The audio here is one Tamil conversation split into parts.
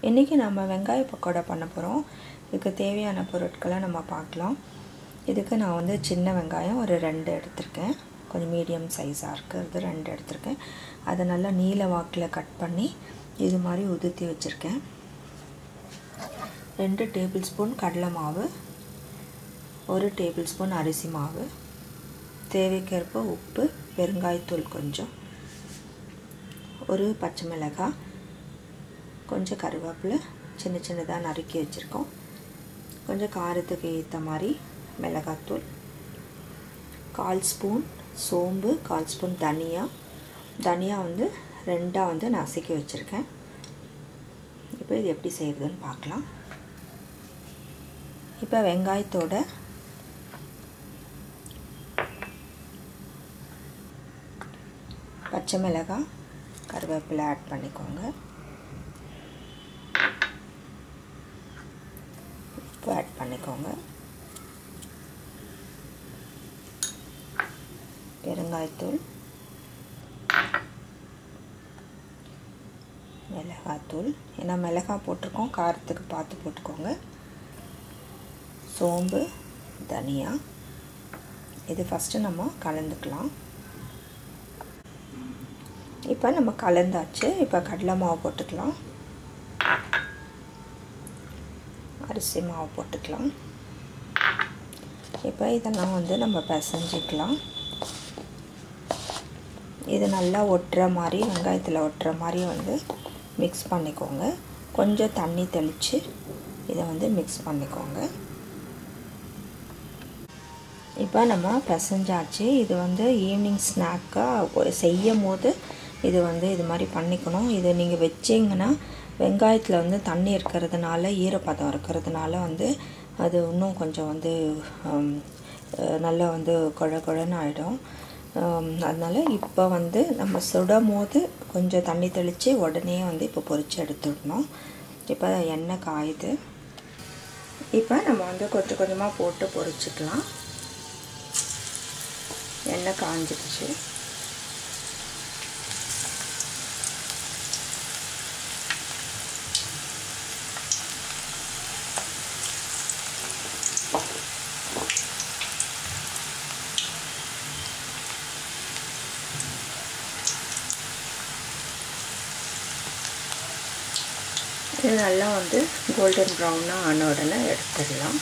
இன்றைக்கி நம்ம வெங்காய பக்கோடா பண்ண போகிறோம் இதுக்கு தேவையான பொருட்களை நம்ம பார்க்கலாம் இதுக்கு நான் வந்து சின்ன வெங்காயம் ஒரு ரெண்டு எடுத்திருக்கேன் கொஞ்சம் மீடியம் சைஸாக இருக்கிறது ரெண்டு எடுத்திருக்கேன் அதை நல்லா நீல வாக்கில் கட் பண்ணி இது மாதிரி உதுத்தி வச்சுருக்கேன் ரெண்டு டேபிள் ஸ்பூன் கடலை மாவு ஒரு டேபிள் ஸ்பூன் அரிசி மாவு தேவைக்கேற்ப உப்பு பெருங்காயத்தூள் கொஞ்சம் ஒரு பச்சை மிளகாய் கொஞ்சம் கருவேப்பிலை சின்ன சின்னதாக நறுக்கி வச்சுருக்கோம் கொஞ்சம் காரத்துக்கு ஏற்ற மாதிரி மிளகாத்தூள் கால் ஸ்பூன் சோம்பு கால் ஸ்பூன் தனியா தனியா வந்து ரெண்டாக வந்து நசுக்கி வச்சுருக்கேன் இப்போ இது எப்படி செய்கிறதுன்னு பார்க்கலாம் இப்போ வெங்காயத்தோட பச்சை மிளகாய் கருவேப்பிலை ஆட் பண்ணிக்கோங்க உப்பு ஆட் பண்ணிக்கோங்க பெருங்காயத்தூள் மிளகாத்தூள் ஏன்னா மிளகாய் போட்டிருக்கோம் காரத்துக்கு பார்த்து போட்டுக்கோங்க சோம்பு தனியா இது ஃபஸ்ட்டு நம்ம கலந்துக்கலாம் இப்போ நம்ம கலந்தாச்சு இப்போ கடலை மாவு போட்டுக்கலாம் அரிசி மாவு போட்டுக்கலாம் இப்போ இதெல்லாம் வந்து நம்ம பிசைஞ்சிக்கலாம் இது நல்லா ஒட்டுற மாதிரி வெங்காயத்தில் ஒட்டுற மாதிரி வந்து மிக்ஸ் பண்ணிக்கோங்க கொஞ்சம் தண்ணி தெளித்து இதை வந்து மிக்ஸ் பண்ணிக்கோங்க இப்போ நம்ம பிசைஞ்சாச்சு இது வந்து ஈவினிங் ஸ்நாக்காக செய்யும் போது இது வந்து இது மாதிரி பண்ணிக்கணும் இது நீங்கள் வச்சிங்கன்னா வெங்காயத்தில் வந்து தண்ணி இருக்கிறதுனால ஈரப்பதம் இருக்கிறதுனால வந்து அது இன்னும் கொஞ்சம் வந்து நல்லா வந்து குழ குழன்னு ஆகிடும் அதனால் இப்போ வந்து நம்ம சுடும் போது கொஞ்சம் தண்ணி தெளித்து உடனே வந்து இப்போ பொரித்து எடுத்துடணும் இப்போ எண்ணெய் காயுது இப்போ நம்ம வந்து கொஞ்சம் கொஞ்சமாக போட்டு பொரிச்சிக்கலாம் எண்ணெய் காஞ்சிடுச்சு இது நல்லா வந்து கோல்டன் ப்ரௌனாக ஆன உடனே எடுத்துடலாம்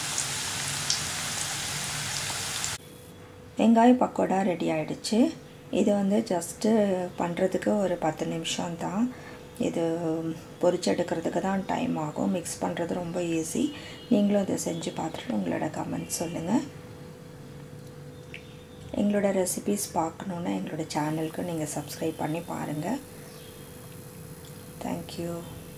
வெங்காய பக்கோடா ரெடி ஆகிடுச்சு இது வந்து ஜஸ்ட்டு பண்ணுறதுக்கு ஒரு பத்து நிமிஷம் தான் இது பொரிச்செடுக்கிறதுக்கு தான் டைம் ஆகும் மிக்ஸ் பண்ணுறது ரொம்ப ஈஸி நீங்களும் இதை செஞ்சு பார்த்துட்டு உங்களோட கமெண்ட் சொல்லுங்கள் எங்களோட ரெசிபீஸ் பார்க்கணுன்னா எங்களோட சேனலுக்கு நீங்கள் சப்ஸ்கிரைப் பண்ணி பாருங்கள் தேங்க்யூ